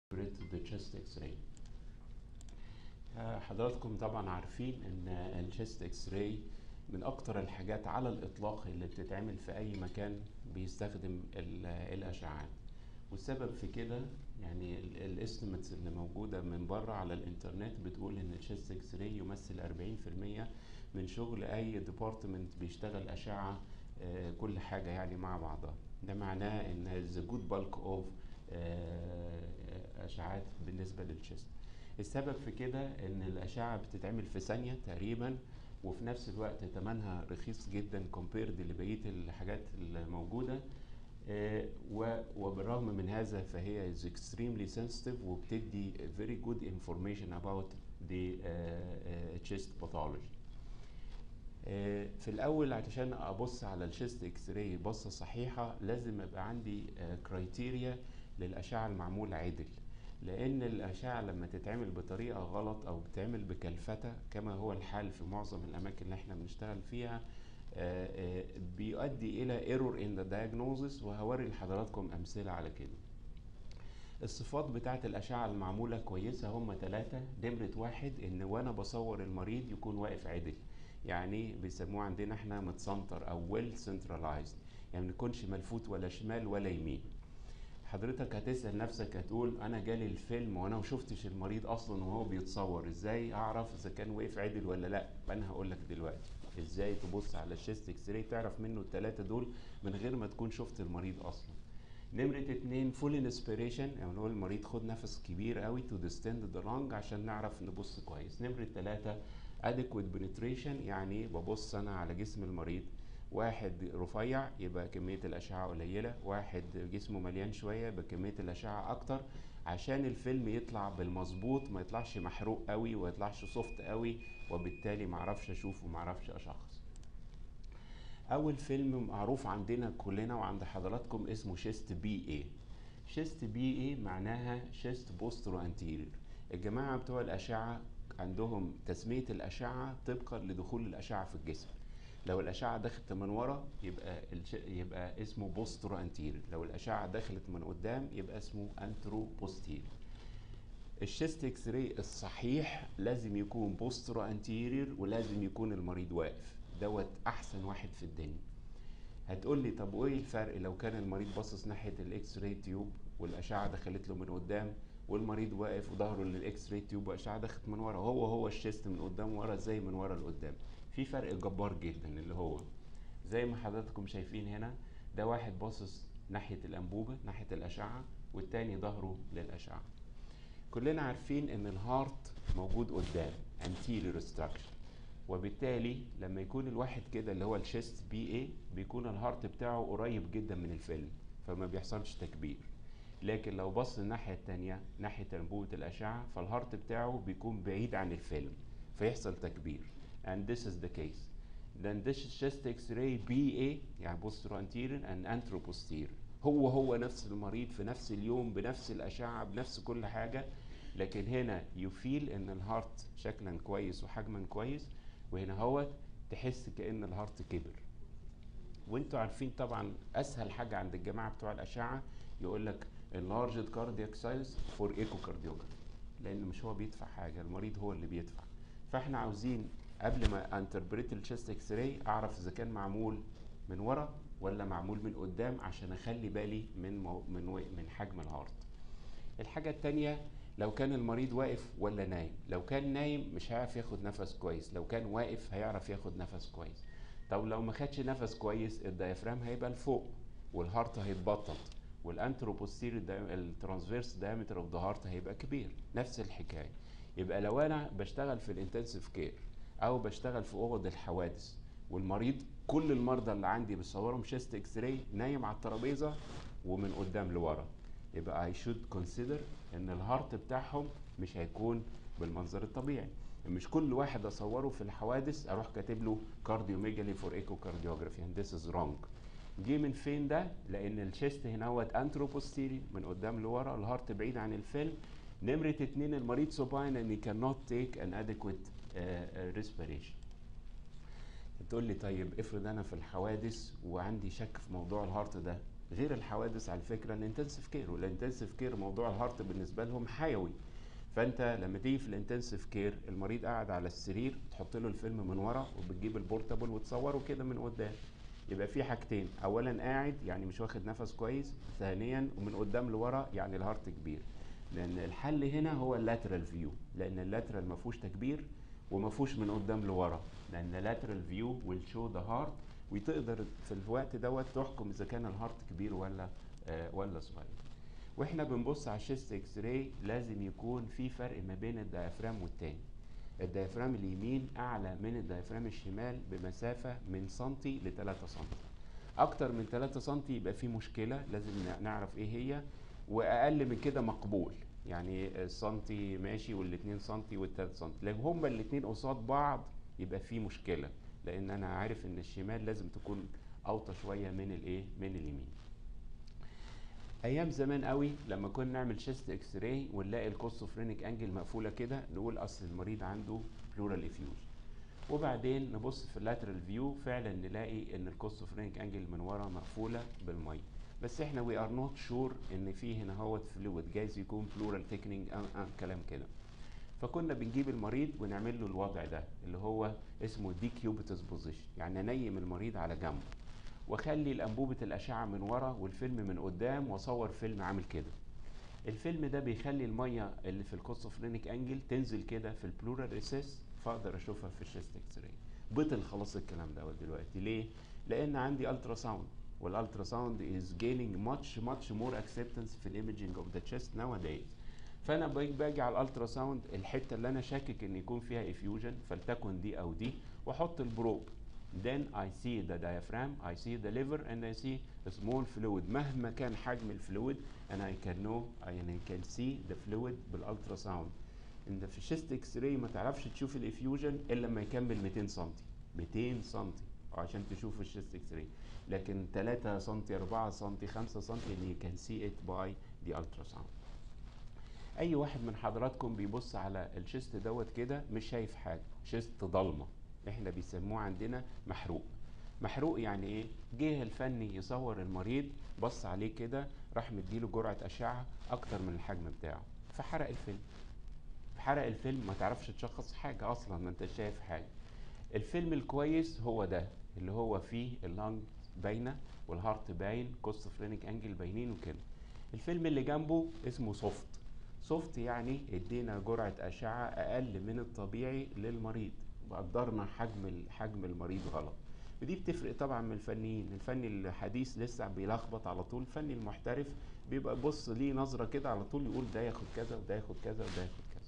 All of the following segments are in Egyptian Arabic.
the chest x-ray آه، حضراتكم طبعا عارفين ان الشيست اكس راي من اكتر الحاجات على الاطلاق اللي بتتعمل في اي مكان بيستخدم ال- الاشعاعات والسبب في كده يعني الاستيمتس اللي موجوده من بره على الانترنت بتقول ان الشيست اكس راي يمثل 40% من شغل اي ديبارتمنت بيشتغل اشعه آه، كل حاجه يعني مع بعضها ده معناه ان the good bulk of آه، اشعاعات بالنسبه للشيست السبب في كده ان الاشعه بتتعمل في ثانيه تقريبا وفي نفس الوقت ثمنها رخيص جدا كومبيرد لبقيه الحاجات الموجوده آه، و- وبالرغم من هذا فهي is extremely sensitive وبتدي very good information about the uh, uh, chest pathology. آه، في الاول علشان ابص على الشيست اكس راي بصه صحيحه لازم يبقى عندي كرايتيريا للاشعه المعموله عدل لان الاشعه لما تتعمل بطريقه غلط او بتتعمل بكلفتة كما هو الحال في معظم الاماكن اللي احنا بنشتغل فيها آه، آه، بيؤدي الى ايرور ان ذا diagnosis وهوري لحضراتكم امثله على كده الصفات بتاعت الأشعة المعمولة كويسة هم ثلاثة نمرة واحد إن وأنا بصور المريض يكون واقف عدل يعني بيسموه عندنا احنا متسنتر أو ويل سنترلايزد يعني ما يكونش ملفوت ولا شمال ولا يمين حضرتك هتسأل نفسك هتقول أنا جالي الفيلم وأنا ما شفتش المريض أصلا وهو بيتصور إزاي أعرف إذا كان واقف عدل ولا لأ أنا هقول لك دلوقتي إزاي تبص على الشيست إكس راي تعرف منه الثلاثة دول من غير ما تكون شفت المريض أصلا نمرة اتنين فول انسبيريشن يعني نقول المريض خد نفس كبير قوي تو ديستند ذا لونج عشان نعرف نبص كويس نمرة تلاتة adequate penetration يعني ببص انا على جسم المريض واحد رفيع يبقى كمية الأشعة قليلة واحد جسمه مليان شوية يبقى كمية الأشعة أكتر عشان الفيلم يطلع بالمظبوط ما يطلعش محروق قوي وما يطلعش سوفت قوي وبالتالي معرفش أشوف ومعرفش أشخص اول فيلم معروف عندنا كلنا وعند حضراتكم اسمه شيست بي اي شيست بي اي معناها شيست بوسترو انتيريور الجماعه بتوع الاشعه عندهم تسميه الاشعه طبقا لدخول الاشعه في الجسم لو الاشعه دخلت من ورا يبقى الش... يبقى اسمه بوسترو انتيريور لو الاشعه دخلت من قدام يبقى اسمه انترو بوستيريور الشيست اكس راي الصحيح لازم يكون بوسترو انتيريور ولازم يكون المريض واقف دوت احسن واحد في الدنيا هتقول لي طب وايه الفرق لو كان المريض باصص ناحيه الاكس راي تيوب والاشعه دخلت له من قدام والمريض واقف وظهره للاكس راي تيوب والاشعه دخلت من ورا هو هو الشيست من قدام ورا زي من ورا لقدام في فرق جبار جدا اللي هو زي ما حضراتكم شايفين هنا ده واحد باصص ناحيه الانبوبه ناحيه الاشعه والتاني ظهره للاشعه كلنا عارفين ان الهارت موجود قدام anterior structure وبالتالي لما يكون الواحد كده اللي هو الشيست بي اي بيكون الهارت بتاعه قريب جدا من الفيلم فما بيحصلش تكبير لكن لو بص الناحية التانية ناحية أنبوبة الأشعة فالهارت بتاعه بيكون بعيد عن الفيلم فيحصل تكبير and this is the case then this is chest x-ray BA يعني posterior anterior and anteroposterior هو هو نفس المريض في نفس اليوم بنفس الأشعة بنفس كل حاجة لكن هنا يفيل ان الهارت شكلا كويس وحجما كويس وهنا هو تحس كأن الهارت كبر وانتوا عارفين طبعا اسهل حاجه عند الجماعه بتوع الاشعه يقول لك enlarged cardiac size for echocardiography لان مش هو بيدفع حاجه المريض هو اللي بيدفع فاحنا عاوزين قبل ما انتربريت الشيست اكس راي اعرف اذا كان معمول من ورا ولا معمول من قدام عشان اخلي بالي من مو من و- من حجم الهارت الحاجة التانية لو كان المريض واقف ولا نايم لو كان نايم مش هيعرف ياخد نفس كويس لو كان واقف هيعرف ياخد نفس كويس طب لو ما خدش نفس كويس الديافرام هيبقى لفوق والهارت هيتبطط والانتروبوستير الترانسفيرس دايمتر اوف ذا هارت هيبقى كبير نفس الحكايه يبقى لو انا بشتغل في الانتنسيف كير او بشتغل في اوض الحوادث والمريض كل المرضى اللي عندي بصورهم شيست اكس راي نايم على الترابيزه ومن قدام لورا يبقى I should consider ان الهارت بتاعهم مش هيكون بالمنظر الطبيعي مش كل واحد اصوره في الحوادث اروح كاتب له كارديوميجالي فور ايكو كارديوجرافي and this is wrong جه من فين ده لان الشيست هنا هو انتروبوستيري من قدام لورا الهارت بعيد عن الفيلم نمرة اتنين المريض سوباين ان he cannot take an adequate uh, uh, respiration تقول لي طيب افرض انا في الحوادث وعندي شك في موضوع الهارت ده غير الحوادث على فكره الانتنسيف كير والانتنسيف كير موضوع الهارت بالنسبه لهم حيوي فانت لما تيجي في الانتنسيف كير المريض قاعد على السرير تحط له الفيلم من ورا وبتجيب البورتابل وتصوره كده من قدام يبقى في حاجتين اولا قاعد يعني مش واخد نفس كويس ثانيا ومن قدام لورا يعني الهارت كبير لان الحل هنا هو اللاترال فيو لان اللاترال ما فيهوش تكبير وما فيهوش من قدام لورا لان اللاترال فيو ويل شو ذا هارت وتقدر في الوقت دوت تحكم اذا كان الهارت كبير ولا آه ولا صغير واحنا بنبص على الشيست اكس راي لازم يكون في فرق ما بين الديافرام والتاني الديافرام اليمين اعلى من الديافرام الشمال بمسافه من سنتي ل 3 سنتي اكتر من 3 سنتي يبقى في مشكله لازم نعرف ايه هي واقل من كده مقبول يعني السنتي ماشي والاتنين سنتي والتلات سنتي لو هما الاتنين قصاد بعض يبقى في مشكله لان انا عارف ان الشمال لازم تكون اوطى شويه من الايه من اليمين ايام زمان قوي لما كنا نعمل شيست اكس راي ونلاقي الكوستوفرينيك انجل مقفوله كده نقول اصل المريض عنده بلورال افيوجن وبعدين نبص في اللاترال فيو فعلا نلاقي ان الكوستوفرينيك انجل من ورا مقفوله بالميه بس احنا وي ار نوت شور ان في هنا هوت فلويد جايز يكون بلورال تيكنينج أه أه كلام كده فكنا بنجيب المريض ونعمل له الوضع ده اللي هو اسمه دي كيوبيتس بوزيشن يعني انيم المريض على جنبه واخلي الانبوبه الاشعه من ورا والفيلم من قدام واصور فيلم عامل كده الفيلم ده بيخلي الميه اللي في الكوستوفرينيك انجل تنزل كده في البلورال ريسيس فاقدر اشوفها في الشيست اكس راي بطل خلاص الكلام ده دلوقتي ليه لان عندي الترا ساوند والالترا ساوند از جيننج ماتش ماتش مور اكسبتنس في الايمجنج اوف ذا تشيست ناو دايز فانا باجي على الالترا ساوند الحته اللي انا شاكك ان يكون فيها افيوجن فلتكن دي او دي واحط البروب then I see the diaphragm, I see the liver, and I see a small fluid. مهما كان حجم الفلويد and I can know and I can see the fluid بالالترا ساوند. انت في الشيست اكس راي ما تعرفش تشوف الافيوجن الا لما يكمل 200 سم 200 سم عشان تشوف الشيست اكس راي لكن 3 سم 4 سم 5 سم you can see it by the ultrasound. اي واحد من حضراتكم بيبص على الشيست دوت كده مش شايف حاجه شيست ضلمه احنا بيسموه عندنا محروق محروق يعني ايه جه الفني يصور المريض بص عليه كده راح مديله جرعه اشعه اكتر من الحجم بتاعه فحرق الفيلم حرق الفيلم ما تعرفش تشخص حاجه اصلا ما انت شايف حاجه الفيلم الكويس هو ده اللي هو فيه اللنج باينه والهارت باين كوستوفرينيك انجل باينين وكده الفيلم اللي جنبه اسمه سوفت سوفت يعني ادينا جرعه اشعه اقل من الطبيعي للمريض وقدرنا حجم حجم المريض غلط ودي بتفرق طبعا من الفنيين الفني الحديث لسه بيلخبط على طول الفني المحترف بيبقى بص ليه نظره كده على طول يقول ده ياخد كذا وده ياخد كذا وده ياخد كذا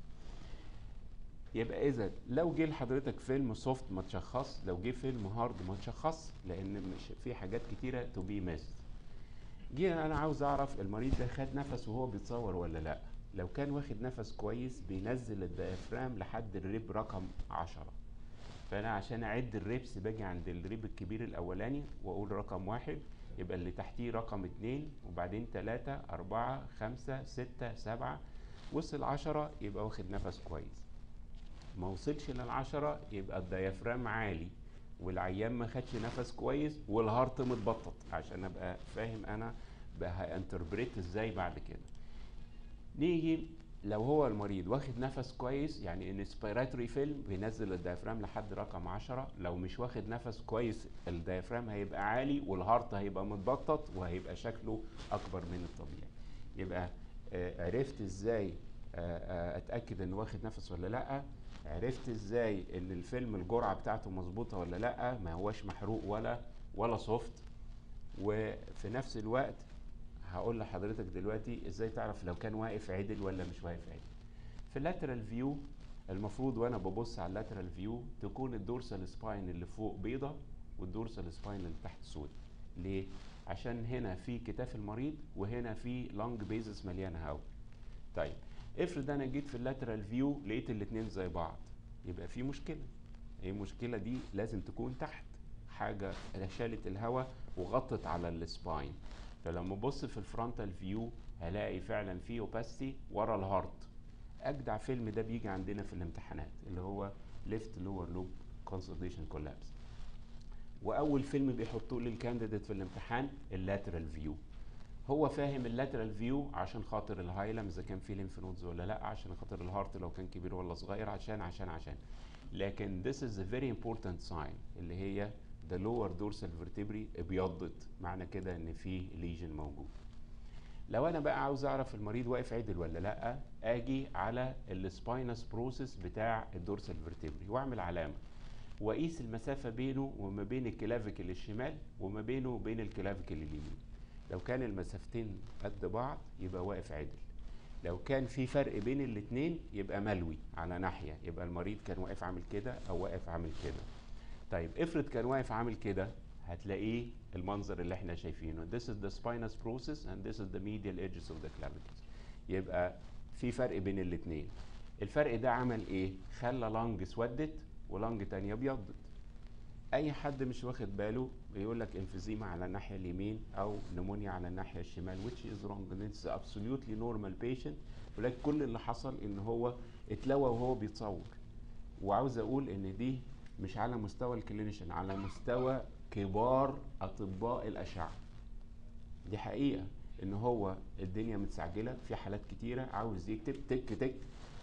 يبقى اذا لو جه لحضرتك فيلم سوفت ما تشخص لو جه فيلم هارد ما تشخص لان مش في حاجات كتيره تو بي ميس جه انا عاوز اعرف المريض ده خد نفس وهو بيتصور ولا لا لو كان واخد نفس كويس بينزل الديافرام لحد الريب رقم عشرة فانا عشان اعد الريبس باجي عند الريب الكبير الاولاني واقول رقم واحد يبقى اللي تحتيه رقم اتنين وبعدين تلاتة اربعة خمسة ستة سبعة وصل عشرة يبقى واخد نفس كويس ما وصلش للعشرة يبقى الديافرام عالي والعيان ما خدش نفس كويس والهارت متبطط عشان ابقى فاهم انا بقى انتربريت ازاي بعد كده نيجي لو هو المريض واخد نفس كويس يعني انسبيراتوري فيلم بينزل الديافرام لحد رقم 10 لو مش واخد نفس كويس الديافرام هيبقى عالي والهارت هيبقى متبطط وهيبقى شكله اكبر من الطبيعي يبقى آه عرفت ازاي آه آه اتاكد انه واخد نفس ولا لا عرفت ازاي ان الفيلم الجرعه بتاعته مظبوطه ولا لا ما هوش محروق ولا ولا سوفت وفي نفس الوقت هقول لحضرتك دلوقتي ازاي تعرف لو كان واقف عدل ولا مش واقف عدل في اللاترال فيو المفروض وانا ببص على اللاترال فيو تكون الدورسال سباين اللي فوق بيضة والدورسال سباين اللي تحت سود ليه عشان هنا في كتاف المريض وهنا في لونج بيزس مليانه هواء طيب افرض انا جيت في اللاترال فيو لقيت الاتنين زي بعض يبقى في مشكله ايه المشكله دي لازم تكون تحت حاجه شالت الهواء وغطت على السباين فلما ابص في الفرونتال فيو هلاقي فعلا في اوباستي ورا الهارت اجدع فيلم ده بيجي عندنا في الامتحانات اللي هو ليفت لور لوب كونسوليشن كولابس واول فيلم بيحطوه للكانديديت في الامتحان اللاترال فيو هو فاهم اللاترال فيو عشان خاطر الهايلم اذا كان فيه ليمف نودز ولا لا عشان خاطر الهارت لو كان كبير ولا صغير عشان عشان عشان لكن this is a very important sign اللي هي the lower dorsal vertebrae ابيضت معنى كده ان في ليجن موجود لو انا بقى عاوز اعرف المريض واقف عدل ولا لا اجي على السباينس بروسيس بتاع الدورسال فيرتبري واعمل علامه واقيس المسافه بينه وما بين الكلافيكل الشمال وما بينه وبين الكلافيكل اليمين لو كان المسافتين قد بعض يبقى واقف عدل لو كان في فرق بين الاتنين يبقى ملوي على ناحيه يبقى المريض كان واقف عامل كده او واقف عامل كده طيب افرض كان واقف عامل كده هتلاقيه المنظر اللي احنا شايفينه this is the spinous process and this is the medial edges of the clavicles يبقى في فرق بين الاتنين الفرق ده عمل ايه خلى لانج اسودت ولانج تانية ابيضت اي حد مش واخد باله بيقول لك انفيزيما على الناحيه اليمين او نمونيا على الناحيه الشمال which is wrong and it's absolutely normal patient ولكن كل اللي حصل ان هو اتلوى وهو بيتصور وعاوز اقول ان دي مش على مستوى الكلينيشن على مستوى كبار اطباء الاشعه دي حقيقه ان هو الدنيا متسعجله في حالات كتيره عاوز يكتب تك تك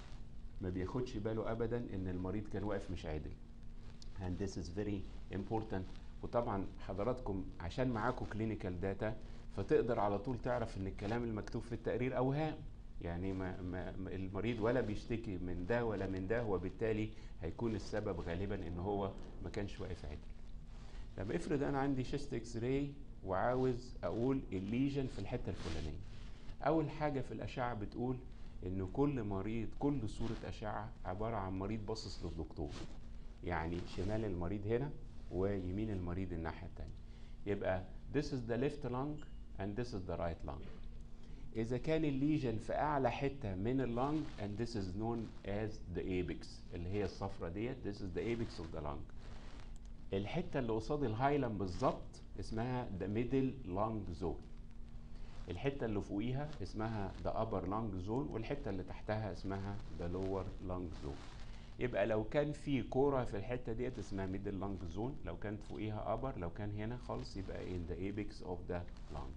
ما بياخدش باله ابدا ان المريض كان واقف مش عادل and this is very important وطبعا حضراتكم عشان معاكم كلينيكال داتا فتقدر على طول تعرف ان الكلام المكتوب في التقرير اوهام يعني ما ما ما- المريض ولا بيشتكي من ده ولا من ده وبالتالي هيكون السبب غالبا ان هو ما كانش واقف عدل طب افرض انا عندي شيست اكس راي وعاوز اقول الليجن في الحته الفلانيه اول حاجه في الاشعه بتقول ان كل مريض كل صوره اشعه عباره عن مريض باصص للدكتور يعني شمال المريض هنا ويمين المريض الناحيه الثانيه يبقى this is the left lung and this is the right lung اذا كان الليجن في اعلى حته من اللنج and this is known as the apex اللي هي الصفرة ديت this is the apex of the lung الحته اللي قصاد الهايلم بالظبط اسمها the middle lung zone الحته اللي فوقيها اسمها the upper lung zone والحته اللي تحتها اسمها the lower lung zone يبقى لو كان في كوره في الحته ديت اسمها middle lung zone لو كانت فوقيها upper لو كان هنا خالص يبقى in the apex of the lung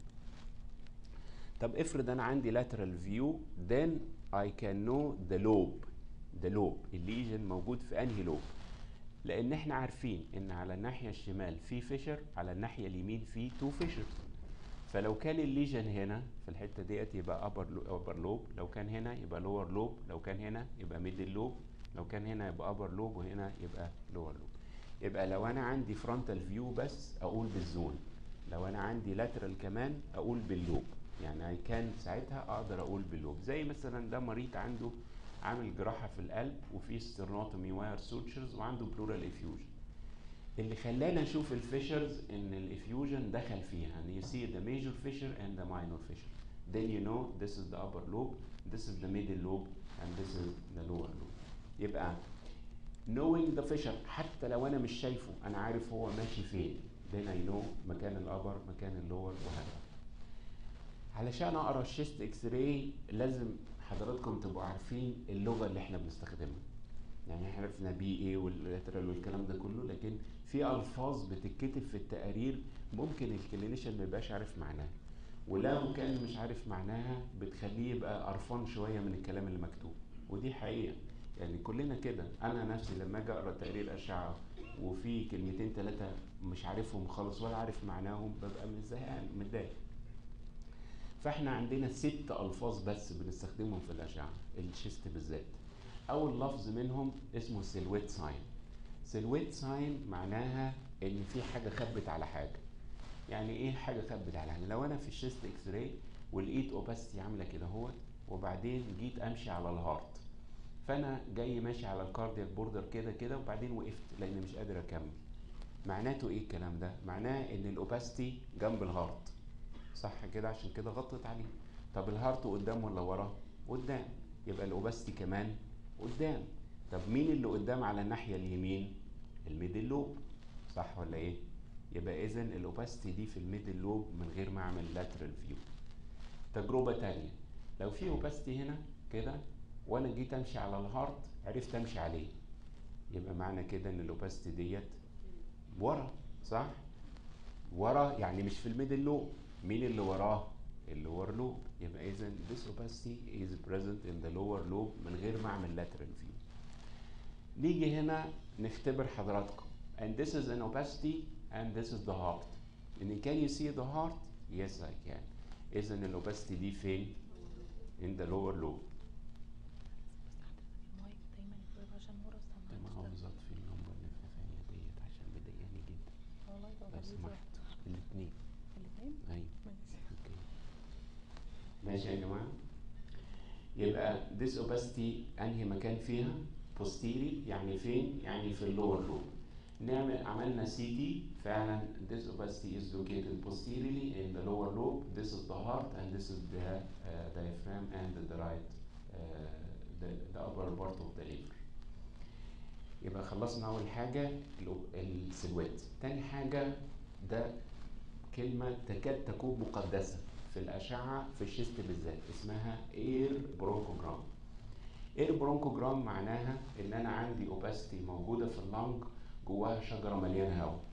طب افرض انا عندي lateral view then I can know the lobe the lobe الليجن موجود في انهي لوب لان احنا عارفين ان على الناحيه الشمال في فيشر على الناحيه اليمين في تو فيشرز فلو كان الليجن هنا في الحته ديت يبقى upper lo- upper lobe لو كان هنا يبقى lower lobe لو كان هنا يبقى middle lobe لو كان هنا يبقى upper lobe وهنا يبقى lower lobe يبقى لو انا عندي frontal view بس اقول بالزون لو انا عندي lateral كمان اقول باللوب يعني اي كان ساعتها اقدر اقول باللوب زي مثلا ده مريض عنده عامل جراحه في القلب وفي سترنوتومي واير سوتشرز وعنده بلورال افيوجن اللي خلانا نشوف الفيشرز ان الافيوجن دخل فيها and you see the major fissure and the minor fissure then you know this is the upper lobe this is the middle lobe and this is the lower lobe يبقى knowing the fissure حتى لو انا مش شايفه انا عارف هو ماشي فين then I know مكان الابر مكان اللور وهكذا علشان اقرا الشيست اكس راي لازم حضراتكم تبقوا عارفين اللغه اللي احنا بنستخدمها يعني احنا عرفنا بي اي واللاترال والكلام ده كله لكن في الفاظ بتتكتب في التقارير ممكن الكلينيشن ما يبقاش عارف معناها ولو كان مش عارف معناها بتخليه يبقى قرفان شويه من الكلام اللي مكتوب ودي حقيقه يعني كلنا كده انا نفسي لما اجي اقرا تقرير اشعه وفي كلمتين ثلاثه مش عارفهم خالص ولا عارف معناهم ببقى متزهقان متضايق فاحنا عندنا ست الفاظ بس بنستخدمهم في الاشعه الشيست بالذات اول لفظ منهم اسمه سيلويت ساين سيلويت ساين معناها ان في حاجه خبت على حاجه يعني ايه حاجه خبت على حاجه لو انا في الشيست اكس راي ولقيت اوباستي عامله كده اهوت وبعدين جيت امشي على الهارت فانا جاي ماشي على الكاردياك بوردر كده كده وبعدين وقفت لان مش قادر اكمل معناته ايه الكلام ده معناه ان الاوباستي جنب الهارت صح كده عشان كده غطت عليه طب الهارت قدام ولا وراه قدام يبقى الاوباستي كمان قدام طب مين اللي قدام على الناحيه اليمين الميدل لوب صح ولا ايه يبقى اذا الاوباستي دي في الميدل لوب من غير ما اعمل لاترال فيو تجربه تانية لو في اوباستي هنا كده وانا جيت امشي على الهارت عرفت امشي عليه يبقى معنى كده ان الاوباستي ديت ورا صح ورا يعني مش في الميدل لوب مين اللي وراه اللور لوب يبقى اذا this opacity is present in the lower lobe من غير ما اعمل lateral view نيجي هنا نختبر حضراتكم and this is an opacity and this is the heart and can you see the heart yes I can اذا الاوباسيتي دي فين in the lower lobe المايك دايما يقرب عشان ورا ده السماعة ما هو بالظبط في اللمبه اللي في الثانيه ديت عشان مضايقاني جدا والله لو تبقى لذيذة. سمحت الاثنين الاتنين ايوه ماشي اوكي ماشي يا جماعه يبقى this opacity انهي مكان فيها posterior يعني فين يعني في اللور لوب نعمل عملنا سي تي فعلا this opacity is located posteriorly in the lower lobe this is the heart and this is the uh, diaphragm and the right uh, the, the upper part of the liver يبقى خلصنا اول حاجه الأو- السلوات تاني حاجه ده كلمه تكاد تكون مقدسه في الاشعه في الشيست بالذات اسمها اير برونكوجرام اير برونكوجرام معناها ان انا عندي اوباستي موجوده في اللنج جواها شجره مليانه هواء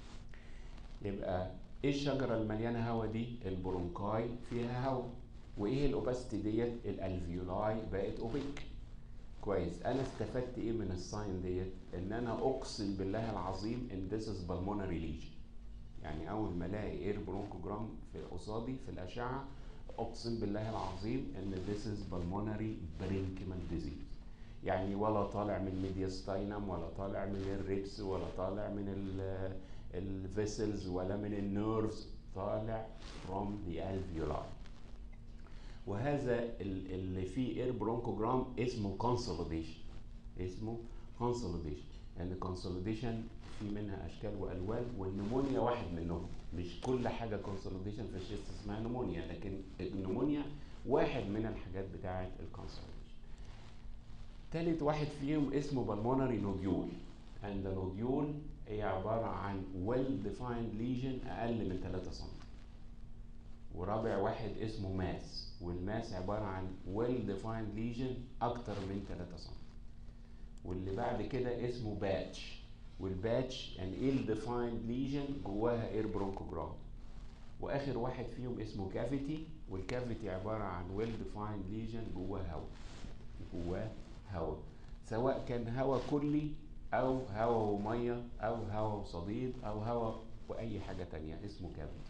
يبقى ايه الشجره المليانه هواء دي البرونكاي فيها هواء وايه الاوباستي ديت الالفيولاي بقت اوبيك كويس انا استفدت ايه من الساين ديت ان انا اقسم بالله العظيم ان this is pulmonary lesion يعني اول ما الاقي اير برونكوجرام في قصادي في الاشعه اقسم بالله العظيم ان this is pulmonary parenchymal disease يعني ولا طالع من ميدياستاينم ولا طالع من الريبس ولا طالع من الفيسلز ولا من النيرفز طالع from the alveoli وهذا ال- اللي فيه اير برونكوجرام اسمه كونسوليديشن اسمه كونسوليديشن لان الكونسوليديشن في منها اشكال والوان والنمونيا واحد منهم مش كل حاجه كونسوليديشن في الشيست اسمها نمونيا لكن النمونيا واحد من الحاجات بتاعه الكونسوليديشن تالت واحد فيهم اسمه بالمونري نوديول and the nodule هي عبارة عن well defined lesion أقل من 3 سم ورابع واحد اسمه ماس والماس عبارة عن well defined lesion أكتر من 3 سم واللي بعد كده اسمه باتش والباتش an ill defined lesion جواها اير برونكوجرام واخر واحد فيهم اسمه كافيتي والكافيتي عبارة عن well defined lesion جواه هواء جواه هواء سواء كان هواء كلي او هواء وميه او هواء وصديد او هواء واي حاجه تانية اسمه كافيتي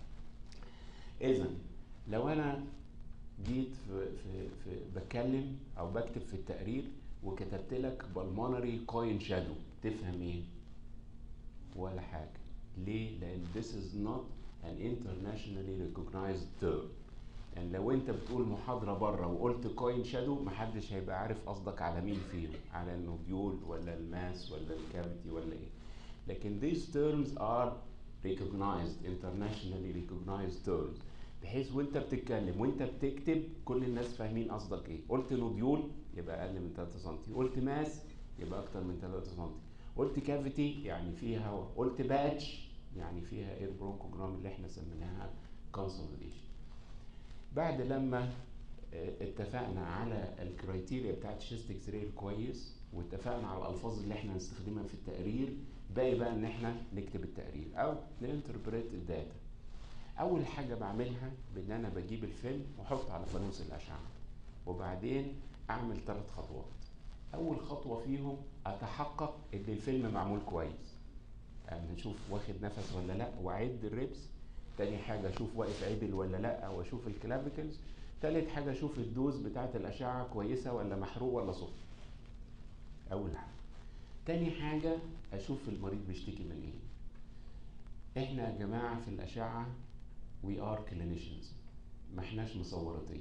اذا لو انا جيت في, في, في بتكلم او بكتب في التقرير وكتبت لك بالمونري كوين شادو تفهم ايه ولا حاجه ليه لان this is not an internationally recognized term يعني لو انت بتقول محاضره بره وقلت كوين شادو محدش هيبقى عارف قصدك على مين فيهم على النوديول ولا الماس ولا الكافيتي ولا ايه لكن these terms are recognized internationally recognized terms بحيث وانت بتتكلم وانت بتكتب كل الناس فاهمين قصدك ايه قلت نوديول يبقى اقل من 3 سم قلت ماس يبقى اكتر من 3 سم قلت كافيتي يعني فيها هواء قلت باتش يعني فيها اير برونكوجرام اللي احنا سميناها كونسوليديشن بعد لما اه، اتفقنا على الكرايتيريا بتاعت شيست اكس راي كويس واتفقنا على الالفاظ اللي احنا هنستخدمها في التقرير باقي بقى ان احنا نكتب التقرير او ننتربريت الداتا اول حاجه بعملها بان انا بجيب الفيلم واحطه على فانوس الاشعه وبعدين اعمل ثلاث خطوات اول خطوه فيهم اتحقق ان الفيلم معمول كويس يعني نشوف واخد نفس ولا لا واعد الريبس تاني حاجة أشوف واقف عدل ولا لأ وأشوف الكلافيكلز تالت حاجة أشوف الدوز بتاعة الأشعة كويسة ولا محروق ولا صفر أول حاجة تاني حاجة أشوف المريض بيشتكي من إيه إحنا يا جماعة في الأشعة we are clinicians ما إحناش مصوراتين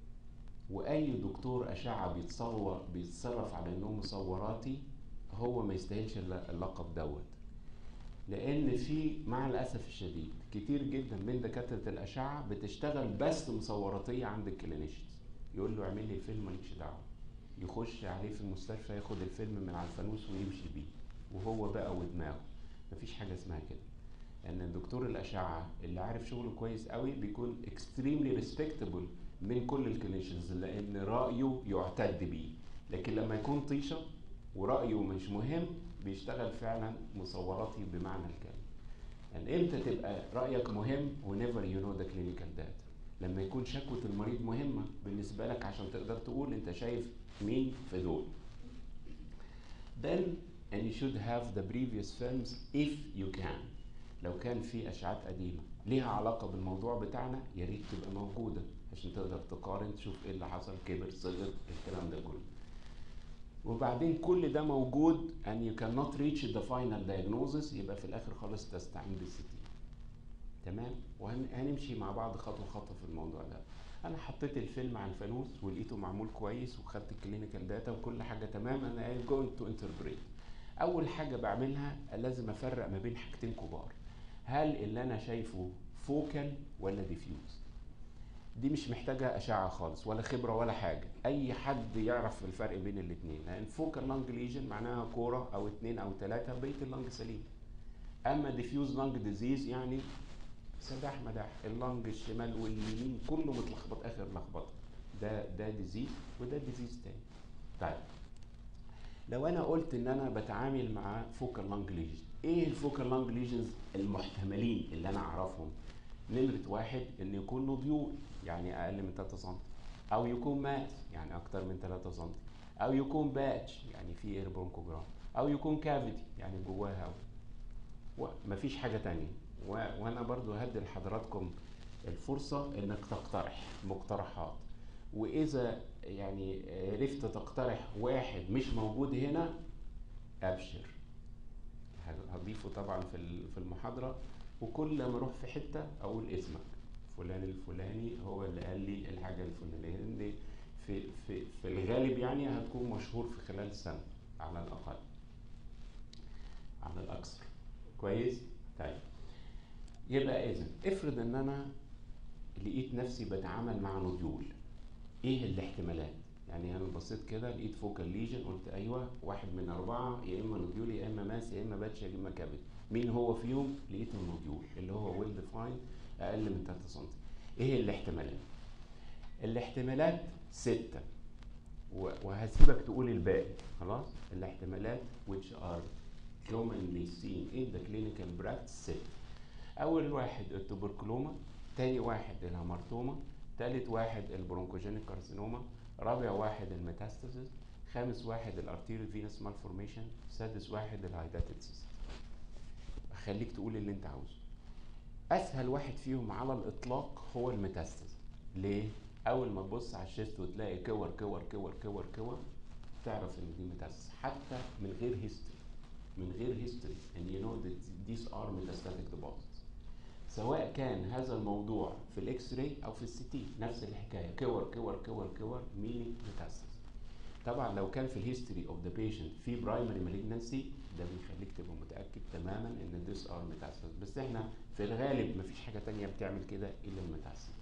وأي دكتور أشعة بيتصور بيتصرف على إنه مصوراتي هو ما يستاهلش الل- اللقب دوت لان في مع الاسف الشديد كتير جدا من دكاتره الاشعه بتشتغل بس مصوراتيه عند الكلينيشنز يقول له اعمل لي الفيلم مالكش دعوه يخش عليه في المستشفى ياخد الفيلم من على الفانوس ويمشي بيه وهو بقى ودماغه مفيش حاجه اسمها كده لان يعني دكتور الاشعه اللي عارف شغله كويس قوي بيكون اكستريملي ريسبكتبل من كل الكلينيشنز لان رايه يعتد بيه لكن لما يكون طيشه ورايه مش مهم بيشتغل فعلا مصوراتي بمعنى الكلمه يعني امتى تبقى رايك مهم whenever you know the clinical data لما يكون شكوى المريض مهمه بالنسبه لك عشان تقدر تقول انت شايف مين في دول then and you should have the previous films if you can لو كان في اشعات قديمه ليها علاقه بالموضوع بتاعنا يا ريت تبقى موجوده عشان تقدر تقارن تشوف ايه اللي حصل كبر صغر الكلام ده كله وبعدين كل ده موجود and you cannot reach the final diagnosis يبقى في الاخر خالص تستعين بالسي تي تمام وهنمشي مع بعض خطوه خطوه في الموضوع ده انا حطيت الفيلم على الفانوس ولقيته معمول كويس وخدت الكلينيكال داتا وكل حاجه تمام انا جوينج تو انتربريت اول حاجه بعملها لازم افرق ما بين حاجتين كبار هل اللي انا شايفه فوكال ولا ديفيوز دي مش محتاجه اشعه خالص ولا خبره ولا حاجه اي حد يعرف الفرق بين الاثنين لان فوكال لانج ليجن معناها كوره او اثنين او ثلاثه بقيه اللنج سليم اما ديفيوز لانج ديزيز يعني سداح مداح اللنج الشمال واليمين كله متلخبط اخر لخبطه ده ده ديزيز وده ديزيز تاني طيب لو انا قلت ان انا بتعامل مع فوكال لانج ليجن ايه الفوكال لانج ليجنز المحتملين اللي انا اعرفهم نمرة واحد ان يكون نوديول يعني اقل من 3 سم او يكون ماس يعني اكتر من 3 سم او يكون باتش يعني في اير برونكوجرام او يكون كافيتي يعني جواه هواء ومفيش حاجه تانية و... وانا برضو هدي لحضراتكم الفرصه انك تقترح مقترحات واذا يعني عرفت تقترح واحد مش موجود هنا ابشر هضيفه طبعا في في المحاضره وكل ما اروح في حته اقول اسمك فلان الفلاني هو اللي قال لي الحاجه الفلانيه لان في في في الغالب يعني هتكون مشهور في خلال سنه على الاقل على الاكثر كويس طيب يبقى اذا افرض ان انا لقيت نفسي بتعامل مع نوديول ايه الاحتمالات يعني انا بصيت كده لقيت فوكال ليجن قلت ايوه واحد من اربعه يا اما نوديول يا اما ماس يا اما باتش يا اما كابت مين هو فيهم لقيته النوديول اللي هو ويل ديفاين اقل من 3 سم ايه الاحتمالات الاحتمالات ستة وهسيبك تقول الباقي خلاص الاحتمالات which are commonly seen in the clinical practice ستة اول واحد التوبركلوما تاني واحد الهامارتوما تالت واحد البرونكوجينيك كارسينوما رابع واحد الميتاستاسيس خامس واحد الارتيريال فينس مالفورميشن سادس واحد الهايداتد سيست خليك تقول اللي انت عاوزه اسهل واحد فيهم على الاطلاق هو الميتاستاسيس ليه اول ما تبص على الشيست وتلاقي كور كور كور كور كور تعرف ان دي ميتاستاسيس حتى من غير هيستوري من غير هيستوري and you know that these are metastatic deposits سواء كان هذا الموضوع في الاكس راي او في السي تي نفس الحكايه كور كور كور كور ميني ميتاستاسيس طبعا لو كان في الهيستوري اوف ذا بيشنت في برايمري مالجنسي ده بيخليك تبقى متاكد تماما ان this ار ميتاستاسيس بس احنا في الغالب مفيش حاجه تانية بتعمل كده الا الميتاستاسيس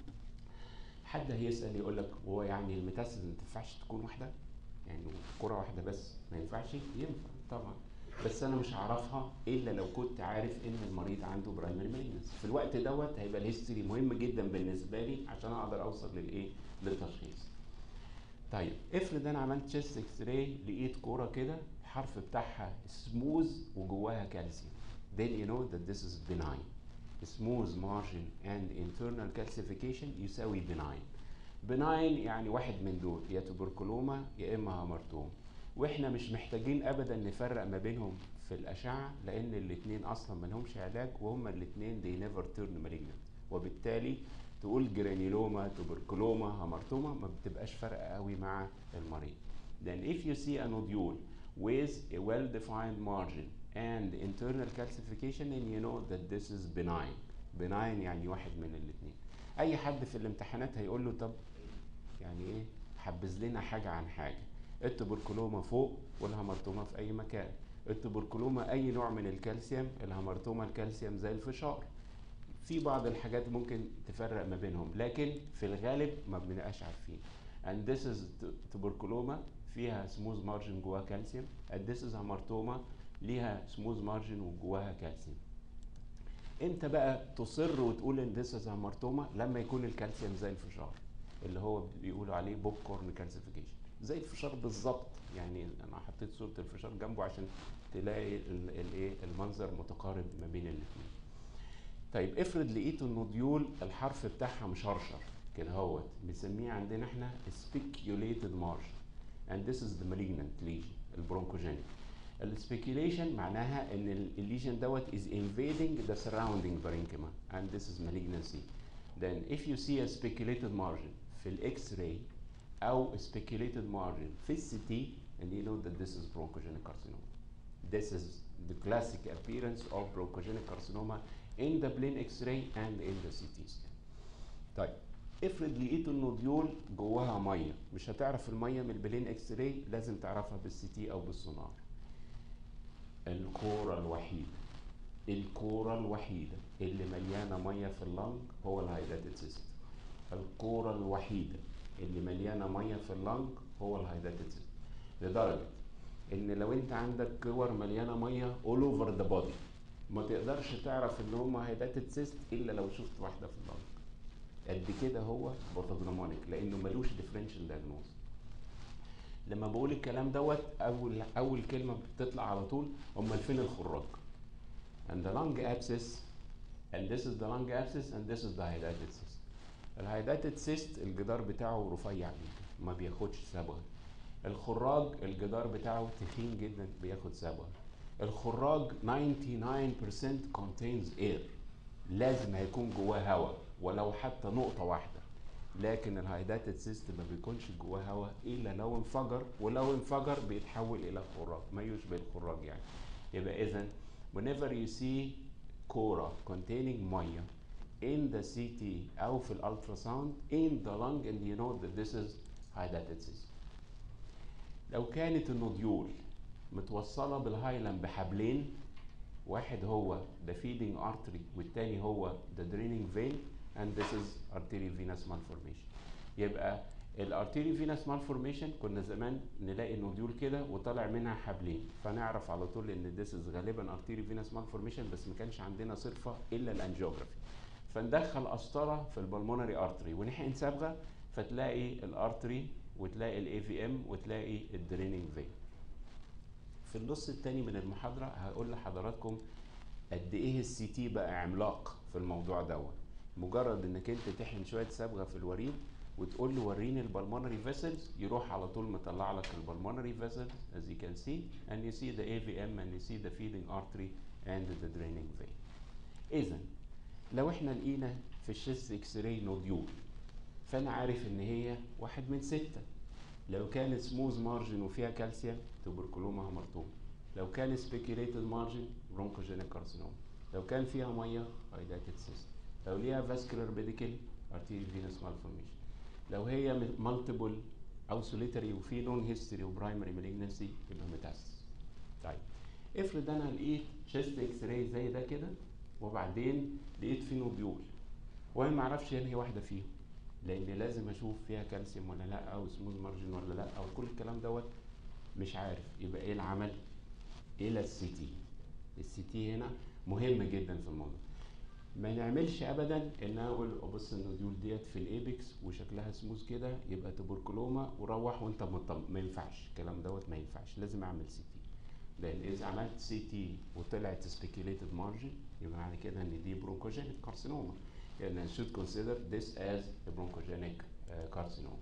حد هيسال يقول لك هو يعني الميتاستاسيس ما تنفعش تكون واحده يعني كره واحده بس ما ينفعش ينفع طبعا بس انا مش هعرفها الا لو كنت عارف ان المريض عنده برايمري مالجنس في الوقت دوت هيبقى الهيستوري مهم جدا بالنسبه لي عشان اقدر اوصل للايه للتشخيص طيب افرض انا عملت تشيست اكس راي لقيت كوره كده الحرف بتاعها سموز وجواها كالسيوم then you know that this is benign smooth margin and internal calcification يساوي benign benign يعني واحد من دول يا تبركلوما يا اما هامرتوم واحنا مش محتاجين ابدا نفرق ما بينهم في الاشعه لان الاثنين اصلا ما لهمش علاج وهما الاثنين they never turn malignant وبالتالي تقول جرانيلوما تبركلوما هامرتوما ما بتبقاش فارقه قوي مع المريض then if you see a nodule with a well defined margin and internal calcification and you know that this is benign benign يعني واحد من الاثنين اي حد في الامتحانات هيقول له طب يعني ايه حبذ لنا حاجه عن حاجه التبركلوما فوق والهامرتوما في اي مكان التبركلوما اي نوع من الكالسيوم الهامرتوما الكالسيوم زي الفشار في بعض الحاجات ممكن تفرق ما بينهم لكن في الغالب ما بنبقاش عارفين and this is تبركلوما فيها سموز مارجن جواها كالسيوم and this is هامرتوما ليها سموز مارجن وجواها كالسيوم انت بقى تصر وتقول ان this is هامرتوما لما يكون الكالسيوم زي الفشار اللي هو بيقولوا عليه بوب كورن كالسيفيكيشن زي الفشار بالظبط يعني انا حطيت صوره الفشار جنبه عشان تلاقي الايه المنظر متقارب ما بين الاثنين طيب افرض لقيت النوديول الحرف بتاعها مشرشر كده هوت بنسميه عندنا احنا speculated margin and this is the malignant lesion البرونكوجينيك السبيكيوليشن معناها ان الليجن دوت is invading the surrounding parenchyma and this is malignancy then if you see a speculated margin في الاكس راي او speculated margin في السي تي and you know that this is bronchogenic carcinoma this is the classic appearance of bronchogenic carcinoma in the plain x-ray and in the CT scan طيب افرض لقيت النوديول جواها ميه مش هتعرف الميه من البلين اكس راي لازم تعرفها بالسي تي او بالسونار الكوره الوحيده الكوره الوحيده اللي مليانه ميه في اللنج هو الهايداتد سيستم الكوره الوحيده اللي مليانه ميه في اللنج هو الهايداتد سيستم لدرجه ان لو انت عندك كور مليانه ميه all over the body ما تقدرش تعرف ان هم هايداتد سيست الا لو شفت واحده في اللنج قد كده هو باثوجنومونيك لانه ملوش ديفرنشال دايجنوز لما بقول الكلام دوت اول اول كلمه بتطلع على طول امال فين الخراج and the lung abscess and this is the lung abscess and this is the hydatid cyst الهايداتد سيست الجدار بتاعه رفيع جدا ما بياخدش صبغه الخراج الجدار بتاعه تخين جدا بياخد صبغه الخراج 99% contains air لازم هيكون جواه هواء ولو حتى نقطه واحده لكن الهايداتد سيست ما بيكونش جواه هواء الا لو انفجر ولو انفجر بيتحول الى خراج ما يشبه الخراج يعني يبقى اذا whenever you see كوره containing ميه in the CT او في الالتراساوند in the lung and you know that this is hydatid cyst لو كانت النوديول متوصله بالهايلم بحبلين واحد هو the feeding artery والتاني هو the draining vein and this is arteriovenous malformation يبقى الارتيريوفينس malformation كنا زمان نلاقي النوديول كده وطالع منها حبلين فنعرف على طول ان this is غالبا arteriovenous malformation بس ما كانش عندنا صرفه الا الانجيوجرافي فندخل قسطره في البلمونري ارتري ونحقن صبغه فتلاقي الارتري وتلاقي الاي في ام وتلاقي الدريننج فين في النص التاني من المحاضره هقول لحضراتكم قد ايه السي تي بقى عملاق في الموضوع دوت مجرد انك انت تحقن شويه صبغه في الوريد وتقول له وريني البلمونري فيسلز يروح على طول مطلع لك البلمونري فيسلز as you can see and you see the AVM and you see the feeding artery and the draining vein. اذا لو احنا لقينا في الشيست اكس راي نوديول فانا عارف ان هي واحد من ستة لو كان سموز مارجن وفيها كالسيوم تبركلوما هامرتوم لو كان سبيكيليتد مارجن برونكوجينيك كارسينوم لو كان فيها ميه هايداتد سيست لو ليها فاسكولار بيديكل ارتيري فينس مالفورميشن لو هي مالتيبل او سوليتري وفي لون هيستوري وبرايمري مالجنسي يبقى ميتاستس طيب افرض انا لقيت شيست اكس راي زي ده كده وبعدين لقيت فيه نوديول وانا ما اعرفش انهي واحده فيهم لان لازم اشوف فيها كالسيوم ولا لا او سموث مارجن ولا لا او كل الكلام دوت مش عارف يبقى ايه العمل الى السي تي السي تي هنا مهم جدا في الموضوع ما نعملش ابدا ان انا اقول ابص النوديول ديت في الايبكس وشكلها سموث كده يبقى تبركلوما وروح وانت مطمن ما ينفعش الكلام دوت ما ينفعش لازم اعمل سي تي لان اذا عملت سي تي وطلعت سبيكيليتد مارجن يبقى معنى كده ان دي برونكوجينيك كارسينوما يعني I should consider this as a bronchogenic uh, carcinoma.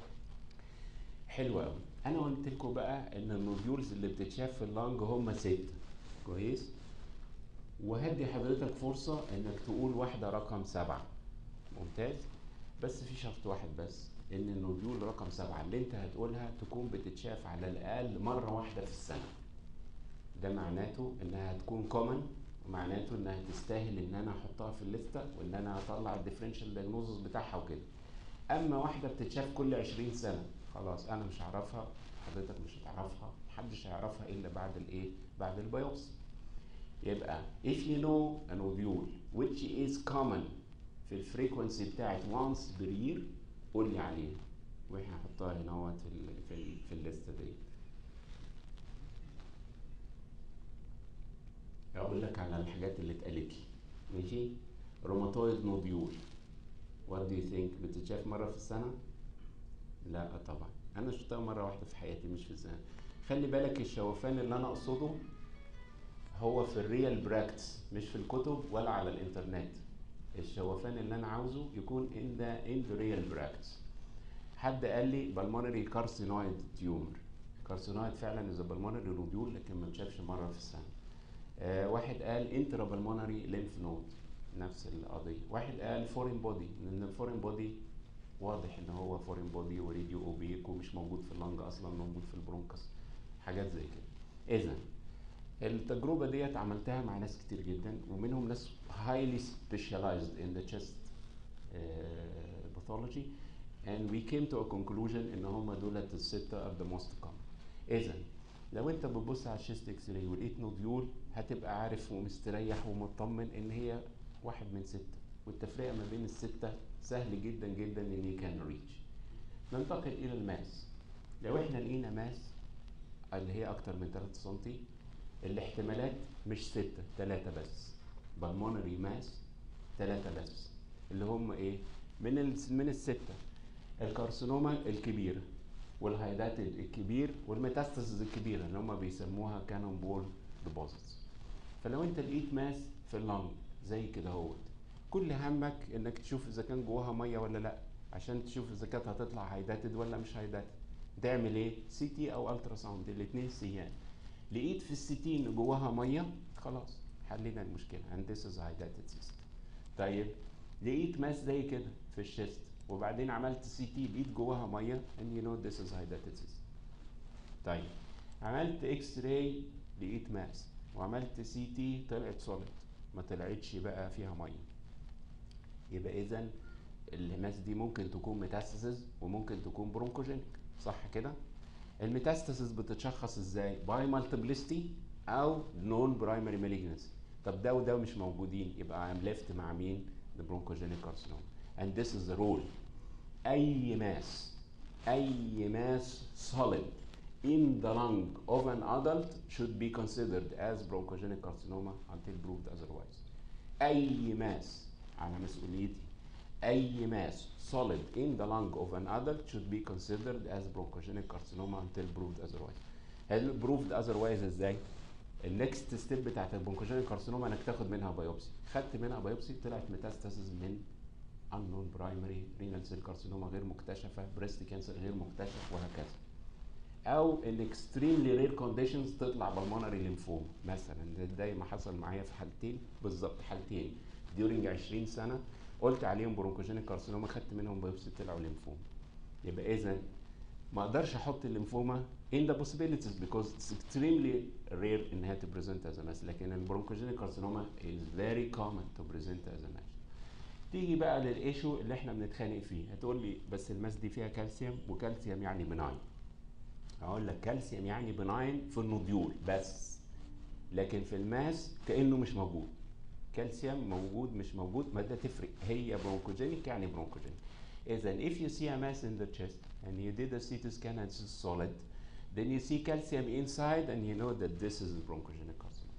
حلو قوي انا قلت لكم بقى ان النوديولز اللي بتتشاف في اللنج هم ستة كويس وهدي حضرتك فرصة انك تقول واحدة رقم سبعة ممتاز بس في شرط واحد بس ان النوديول رقم سبعة اللي انت هتقولها تكون بتتشاف على الاقل مرة واحدة في السنة ده معناته انها هتكون كومن ومعناته انها تستاهل ان انا احطها في الليسته وان انا اطلع الديفرنشال دايجنوزس بتاعها وكده اما واحده بتتشاف كل 20 سنه خلاص انا مش هعرفها حضرتك مش هتعرفها محدش هيعرفها الا بعد الايه بعد البيوبسي يبقى if you know a nodule which is common في الفريكونسي بتاعت once per year قول لي عليه واحنا هنحطها هنا اهوت في ال في, ال في الليسته دي اقول لك على الحاجات اللي اتقالت لي ماشي روماتويد نوديول وات دو يو ثينك بتتشاف مره في السنه لا طبعا انا شفتها مره واحده في حياتي مش في السنه خلي بالك الشوفان اللي انا اقصده هو في الريال براكتس مش في الكتب ولا على الانترنت الشوفان اللي انا عاوزه يكون in the in the real practice حد قال لي pulmonary carcinoid tumor carcinoid فعلا is a pulmonary nodule لكن ما بتشافش مره في السنه آه واحد قال intra pulmonary lymph node نفس القضيه واحد قال foreign body لان الفورين بودي واضح ان هو فورين بودي وراديو اوبيك ومش موجود في اللنج اصلا موجود في البرونكس حاجات زي كده اذا التجربه ديت عملتها مع ناس كتير جدا ومنهم ناس highly specialized in the chest uh, pathology and we came to a conclusion ان هم دولت الستة are the most common اذا لو انت بتبص على الشيست اكس راي ولقيت نوديول هتبقى عارف ومستريح ومطمن ان هي واحد من ستة والتفرقة ما بين الستة سهل جدا جدا ان you can reach ننتقل الى الماس لو احنا لقينا ماس اللي هي اكتر من 3 سنتي الاحتمالات مش ستة ثلاثة بس بالمونري ماس ثلاثة بس اللي هم ايه من ال من الستة الكارسينوما الكبيرة والهايداتد الكبير والميتاستاسيس الكبيرة اللي هم بيسموها كانون بول ديبوزيتس فلو انت لقيت ماس في اللنج زي كده اهوت كل همك انك تشوف اذا كان جواها ميه ولا لا عشان تشوف اذا كانت هتطلع هايداتد ولا مش هايداتد تعمل ايه سي تي او الترا ساوند الاثنين سيان لقيت في السي ان جواها ميه خلاص حلينا المشكله and this is hydatid cyst طيب لقيت ماس زي كده في الشيست وبعدين عملت سي تي لقيت جواها ميه and you know this is hydatid cyst طيب عملت اكس راي لقيت ماس وعملت سي تي طلعت سوليد ما طلعتش بقى فيها ميه يبقى اذا الماس دي ممكن تكون ميتاستاسيس وممكن تكون برونكوجينيك صح كده الميتاستاسيس بتتشخص ازاي باي مالتيبلستي او نون برايمري مالجنسي طب ده وده مش موجودين يبقى I'm left مع مين the bronchogenic carcinoma and this is the rule اي ماس اي ماس solid in the lung of an adult should be considered as bronchogenic carcinoma until proved otherwise اي ماس على مسؤوليتي اي ماس solid in the lung of an adult should be considered as bronchogenic carcinoma until proved otherwise هل proved otherwise ازاي النكست ستيب بتاعت البونكوجينيك كارسينوما انك تاخد منها بايوبسي خدت منها بايوبسي طلعت ميتاستاسيس من unknown primary renal cell carcinoma غير مكتشفه بريست كانسر غير مكتشف وهكذا او الاكستريملي رير كونديشنز تطلع بالمونري ليمفوم مثلا ده زي ما حصل معايا في حالتين بالظبط حالتين during 20 سنه قلت عليهم برونكوجينيك كارسينوما خدت منهم بايوبسي طلعوا ليمفوم يبقى اذا ما اقدرش احط الليمفوما in the possibilities because it's extremely rare انها to present as a mass لكن البرونكوجينيك كارسينوما is very common to present as a mass تيجي بقى للايشو اللي احنا بنتخانق فيه هتقول لي بس الماس دي فيها كالسيوم وكالسيوم يعني بناين هقول لك كالسيوم يعني بناين في النوديول بس لكن في الماس كانه مش موجود كالسيوم موجود مش موجود ما ده تفرق هي برونكوجينيك يعني برونكوجينيك اذا if you see a mass in the chest and you did a CT scan and it's solid then you see calcium inside and you know that this is bronchogenic carcinoma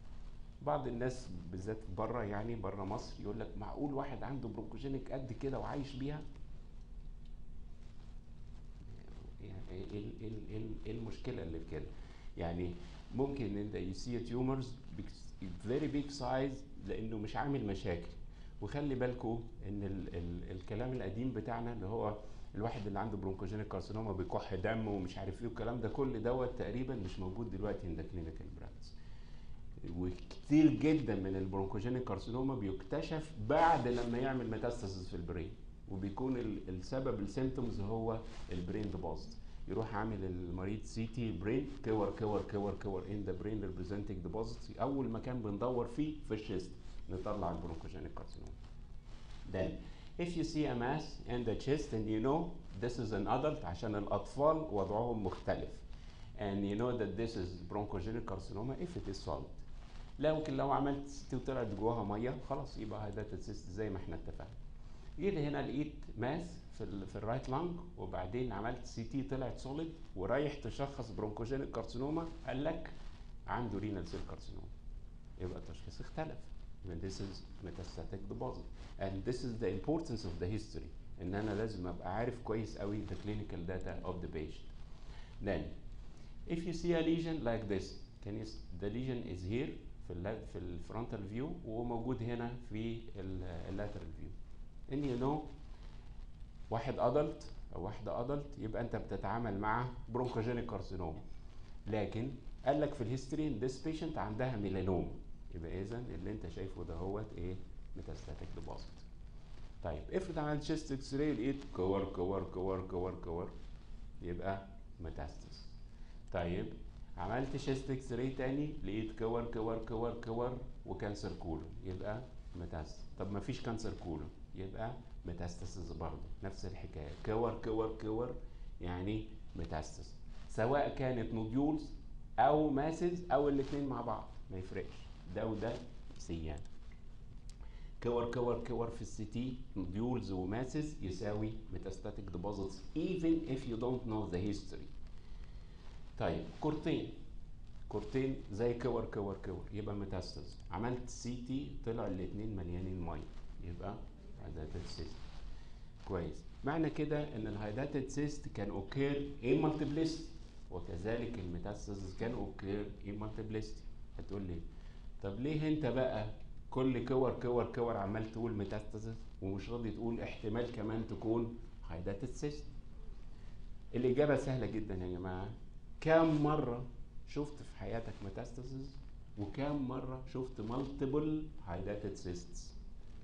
بعض الناس بالذات بره يعني بره مصر يقول لك معقول واحد عنده برونكوجينيك قد كده وعايش بيها يعني ايه ايه ايه ايه ايه المشكله اللي في كده يعني ممكن انت you see tumors very big size لانه مش عامل مشاكل وخلي بالكم ان ال ال الكلام القديم بتاعنا اللي هو الواحد اللي عنده برونكوجينيك كارسينوما بيكح دم ومش عارف ايه والكلام ده كل دوت تقريبا مش موجود دلوقتي ان كلينيكال براكتس وكتير جدا من البرونكوجينيك كارسينوما بيكتشف بعد لما يعمل ميتاستاسيس في البرين وبيكون السبب السيمتومز هو البرين ديبوزيت يروح عامل المريض سي تي برين كور كور كور كور ان ذا برين ريبريزنتنج ديبوزيتس اول مكان بندور فيه في الشيست نطلع البرونكوجينيك كارسينوما then if you see a mass in the chest and you know this is an adult عشان الأطفال وضعهم مختلف and you know that this is bronchogenic carcinoma if it is solid لكن لو عملت ستي وطلعت جواها ميه خلاص يبقى هيداتد سيست زي ما احنا اتفقنا جيت هنا لقيت ماس في ال في الرايت لانج وبعدين عملت سي تي طلعت سوليد ورايح تشخص برونكوجينيك كارسينوما قال لك عنده رينال سيل كارسينوما يبقى التشخيص اختلف when this is metastatic deposit and this is the importance of the history ان انا لازم ابقى عارف كويس قوي the clinical data of the patient then if you see a lesion like this can you s- the lesion is here في ال في الفرونتال فيو وموجود هنا في اللاترال فيو ان يو نو واحد ادلت او واحده ادلت يبقى انت بتتعامل مع برونكوجينيك كارسينوما لكن قال لك في الهيستوري ان ذس بيشنت عندها ميلانوم يبقى اذا اللي انت شايفه ده هو ايه ميتاستاتيك ديبوزيت طيب افرض عملت شيست اكس راي لقيت كور كور كور كور كور يبقى ميتاستس طيب عملت شيست اكس راي تاني لقيت كور كور كور كور وكانسر كولون يبقى ميتاستس طب ما فيش كانسر كولون يبقى ميتاستاسيس برضه نفس الحكايه كور كور كور يعني ميتاستس سواء كانت نوديولز او ماسز او الاثنين مع بعض ما يفرقش ده وده سيان كور كور كور في السي تي نوديولز وماسز يساوي ميتاستاتيك ديبوزيتس even if you don't know the history طيب كورتين كورتين زي كور كور كور يبقى ميتاستاز عملت سي تي طلع الاثنين مليانين ميه يبقى هايداتد سيست كويس معنى كده ان الهايداتد سيست كان اوكير ايه مالتيبليستي وكذلك الميتاستاسيس كان اوكير ايه مالتيبليستي هتقول لي طب ليه انت بقى كل كور كور كور عمال تقول ميتاستاسيس ومش راضي تقول احتمال كمان تكون هايداتد سيست الاجابه سهله جدا يا جماعه كام مره شفت في حياتك ميتاستاسيس وكام مره شفت مالتيبل هايداتد سيستس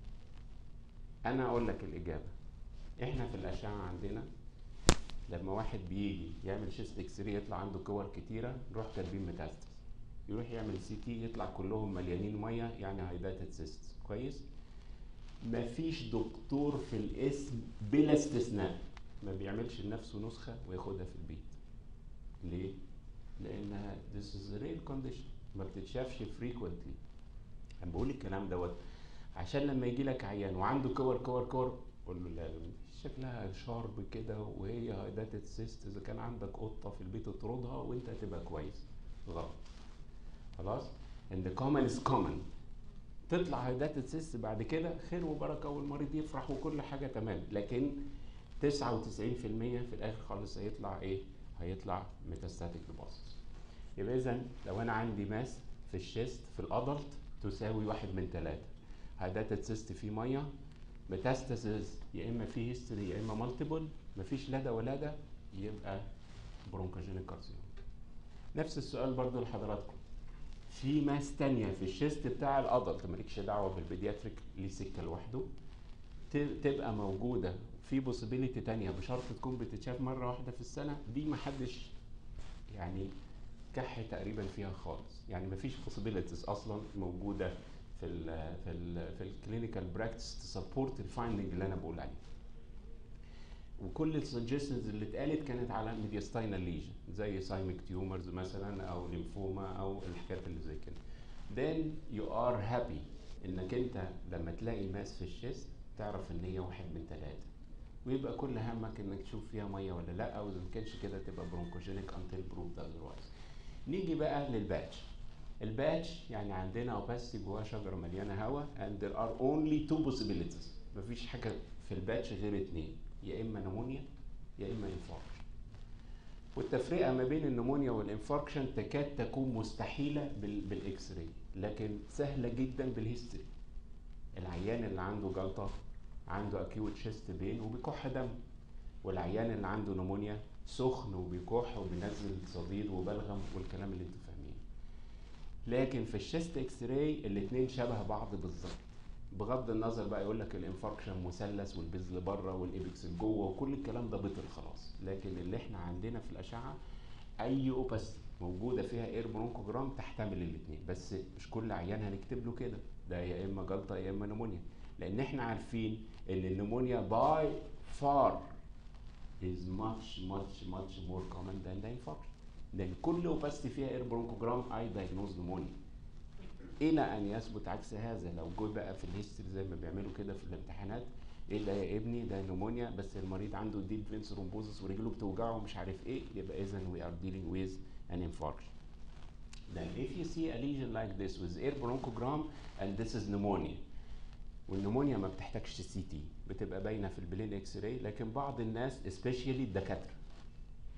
انا اقول لك الاجابه احنا في الاشعه عندنا لما واحد بيجي يعمل شيست اكس راي يطلع عنده كور كتيره نروح كاتبين ميتاستاس يروح يعمل سي تي يطلع كلهم مليانين ميه يعني هايداتد سيست كويس مفيش دكتور في الاسم بلا استثناء ما بيعملش لنفسه نسخه وياخدها في البيت ليه لانها this is a rare condition ما بتتشافش frequently انا بقول الكلام دوت عشان لما يجي لك عيان وعنده كور كور كور قول له لا دي شكلها شارب كده وهي هايداتد سيست اذا كان عندك قطه في البيت اطردها وانت هتبقى كويس غلط خلاص ان the common is common تطلع هايداتد سيست بعد كده خير وبركه والمريض يفرح وكل حاجه تمام لكن 99% في الاخر خالص هيطلع ايه؟ هيطلع ميتاستاتيك ديبوزيت يبقى اذا لو انا عندي ماس في الشيست في الادلت تساوي واحد من ثلاثه هايداتد سيست فيه ميه ميتاستاسيس يا اما فيه هيستوري يا اما مالتيبل مفيش لا ده ولا ده يبقى برونكوجينيك كارسينوما نفس السؤال برضو لحضراتكم في ماس تانية في الشيست بتاع الادلت مالكش دعوه بالبيدياتريك ليه سكه لوحده ت- تبقى موجوده في بوسيبيليتي تانية بشرط تكون بتتشاف مره واحده في السنه دي محدش يعني كح تقريبا فيها خالص يعني مفيش possibilities اصلا موجوده في ال في ال في الكلينيكال براكتس تسبورت الفايندنج اللي انا بقول عليه وكل السجستنز اللي اتقالت كانت على ميدياستاينال ليجن زي سايميك تيومرز مثلا او ليمفوما او الحاجات اللي زي كده then you are happy انك انت لما تلاقي ماس في الشيست تعرف ان هي واحد من ثلاثه ويبقى كل همك انك تشوف فيها ميه ولا لا واذا ما كانش كده تبقى برونكوجينيك انتل بروفد اذروايز نيجي بقى للباتش الباتش يعني عندنا اوباسيتي جواها شجره مليانه هواء and there are only two possibilities مفيش حاجه في الباتش غير اتنين يا اما نمونيا يا اما انفاركشن والتفرقه ما بين النمونيا والانفاركشن تكاد تكون مستحيله بال بالاكس راي لكن سهله جدا بالهيستوري العيان اللي عنده جلطه عنده اكيوت شيست بين وبيكح دم والعيان اللي عنده نمونيا سخن وبيكح وبينزل صديد وبلغم والكلام اللي انتوا فاهمينه لكن في الشيست اكس راي الاثنين شبه بعض بالظبط بغض النظر بقى يقول لك الانفاركشن مثلث والبذل بره والايبكس لجوه وكل الكلام ده بطل خلاص لكن اللي احنا عندنا في الاشعه اي اوباستي موجوده فيها اير برونكوجرام تحتمل الاثنين بس مش كل عيان هنكتب له كده ده يا اما جلطه يا اما نمونيا لان احنا عارفين ان النمونيا باي فار is much much much more common than the infarction لان كل اوباستي فيها اير برونكوجرام اي دايجنوز نمونيا الى ان يثبت عكس هذا لو جو بقى في الهيستوري زي ما بيعملوا كده في الامتحانات ايه ده يا ابني ده نمونيا بس المريض عنده ديب فين ثرومبوزس ورجله بتوجعه ومش عارف ايه يبقى اذا we are dealing with an infarction then if you see a lesion like this with air bronchogram and this is pneumonia والنمونيا ما بتحتاجش سي تي بتبقى باينه في البلين اكس راي لكن بعض الناس especially الدكاتره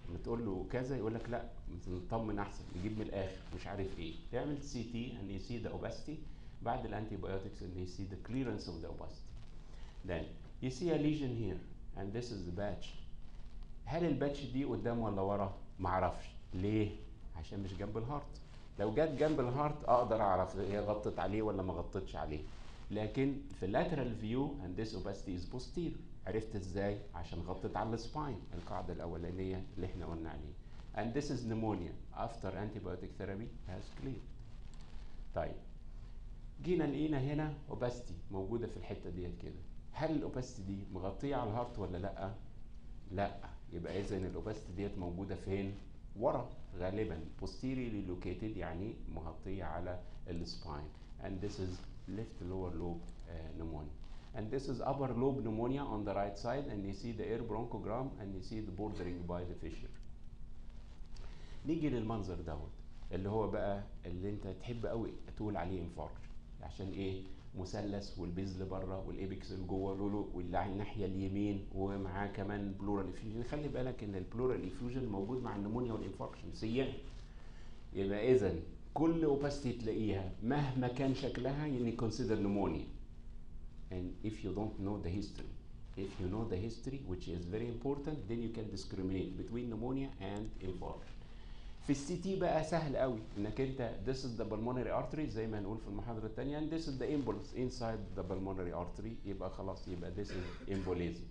لما تقول له كذا يقول لك لا نطمن احسن نجيب من الاخر مش عارف ايه تعمل سي تي and you see the opacity بعد الانتي بايوتكس and you see the clearance of the opacity then you see a lesion here and this is the batch هل الباتش دي قدام ولا ورا معرفش ليه عشان مش جنب الهارت لو جت جنب الهارت اقدر اعرف هي غطت عليه ولا ما غطتش عليه لكن في lateral view and this opacity is posterior عرفت ازاي عشان غطت على السباين القاعده الاولانيه اللي احنا قلنا عليه and this is pneumonia after antibiotic therapy has cleared طيب جينا لقينا هنا اوباستي موجوده في الحته ديت كده هل الاوباستي دي مغطيه على الهارت ولا لا لا يبقى اذا الاوباستي ديت موجوده فين ورا غالبا posteriorly located يعني مغطيه على السباين and this is left lower lobe uh, pneumonia and this is upper lobe pneumonia on the right side and you see the air bronchogram and you see the bordering by the fissure نيجي للمنظر دوت اللي هو بقى اللي انت تحب قوي تقول عليه انفاركت عشان ايه مثلث والبيز لبره والابيكس لجوه لولو واللي على الناحيه اليمين ومعاه كمان بلورال افيوجن خلي بالك ان البلورال افيوجن موجود مع النمونيا والانفاركشن سيان يبقى اذا كل اوباستي تلاقيها مهما كان شكلها يعني consider pneumonia and if you don't know the history if you know the history which is very important then you can discriminate between pneumonia and infarction في السي تي بقى سهل قوي انك انت this is the pulmonary artery زي ما هنقول في المحاضره الثانيه and this is the impulse inside the pulmonary artery يبقى خلاص يبقى this is embolism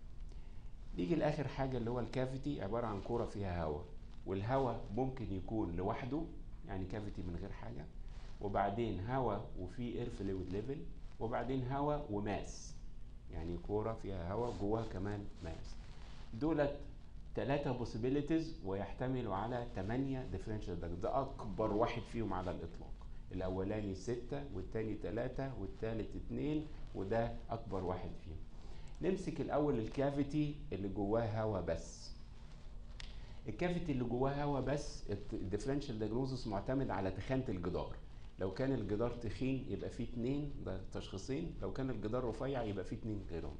نيجي لاخر حاجه اللي هو الكافيتي عباره عن كوره فيها هواء والهواء ممكن يكون لوحده يعني كافيتي من غير حاجه وبعدين هواء وفي اير فلويد ليفل وبعدين هواء وماس يعني كوره فيها هواء جواها كمان ماس دولت ثلاثة possibilities ويحتملوا على 8 differential diagnosis ده أكبر واحد فيهم على الإطلاق الأولاني ستة والتاني ثلاثة والتالت اتنين وده أكبر واحد فيهم نمسك الأول الكافيتي اللي جواه هوا بس الكافيتي اللي جواه هوا بس الديفرنشال دايجنوزس معتمد على تخانة الجدار لو كان الجدار تخين يبقى فيه اتنين ده تشخيصين لو كان الجدار رفيع يبقى فيه اتنين غيرهم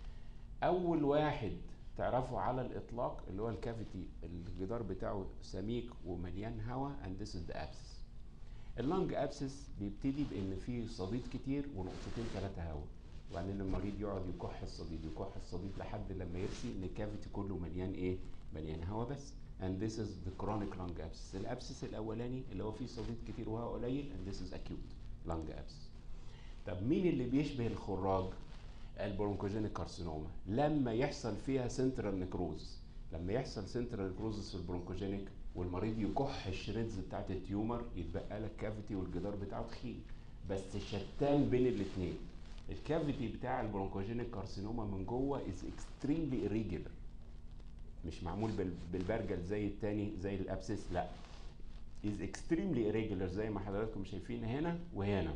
اول واحد تعرفه على الاطلاق اللي هو الكافيتي الجدار بتاعه سميك ومليان هواء and this is the abscess اللنج ابسس بيبتدي بان فيه صديد كتير ونقطتين ثلاثه هواء وبعدين المريض يقعد يكح الصديد يكح الصديد لحد لما يرسي ان الكافيتي كله مليان ايه مليان هواء بس and this is the chronic lung abscess الابسس الاولاني اللي هو فيه صديد كتير وهواء قليل and this is acute lung abscess طب مين اللي بيشبه الخراج البرونكوجينيك كارسينوما لما يحصل فيها سنترال نكروز لما يحصل سنترال نكروزس في البرونكوجينيك والمريض يكح الشريدز بتاعت التيومر يتبقى لك كافيتي والجدار بتاعه تخين بس شتان بين الاثنين الكافيتي بتاع البرونكوجينيك كارسينوما من جوه از اكستريملي irregular مش معمول بال- بالبرجل زي التاني زي الابسس لا is extremely irregular زي ما حضراتكم شايفين هنا وهنا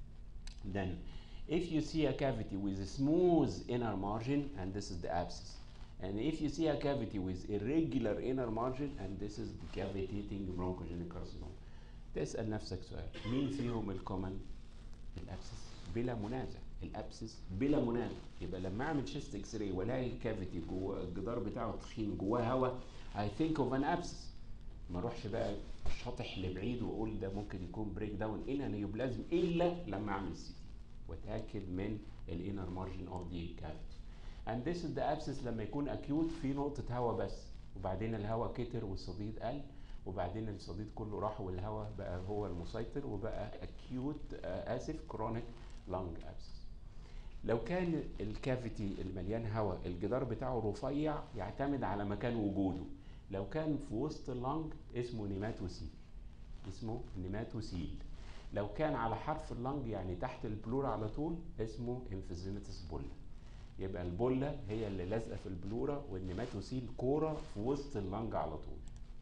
then if you see a cavity with a smooth inner margin and this is the abscess and if you see a cavity with irregular inner margin and this is the cavitating bronchogenic carcinoma تسأل نفسك سؤال مين فيهم الكومن الابسس بلا منازع الابسس بلا منازع يبقى لما اعمل شيست اكس راي والاقي كافيتي جوه الجدار بتاعه تخين جواه هواء I think of an abscess ما اروحش بقى شاطح لبعيد واقول ده ممكن يكون بريك داون ان انيوبلازم الا لما اعمل سي تي واتاكد من الانر مارجن اوف دي كافيتي and this is the abscess لما يكون acute في نقطة هواء بس وبعدين الهواء كتر والصديد قل وبعدين الصديد كله راح والهواء بقى هو المسيطر وبقى acute آه اسف chronic lung abscess لو كان الكافيتي المليان هواء الجدار بتاعه رفيع يعتمد على مكان وجوده لو كان في وسط اللنج اسمه نيماتوسيل اسمه نيماتوسيل لو كان على حرف اللنج يعني تحت البلورا على طول اسمه انفيزيماتس بولا يبقى البولا هي اللي لازقه في البلورا والنيماتوسيل كوره في وسط اللنج على طول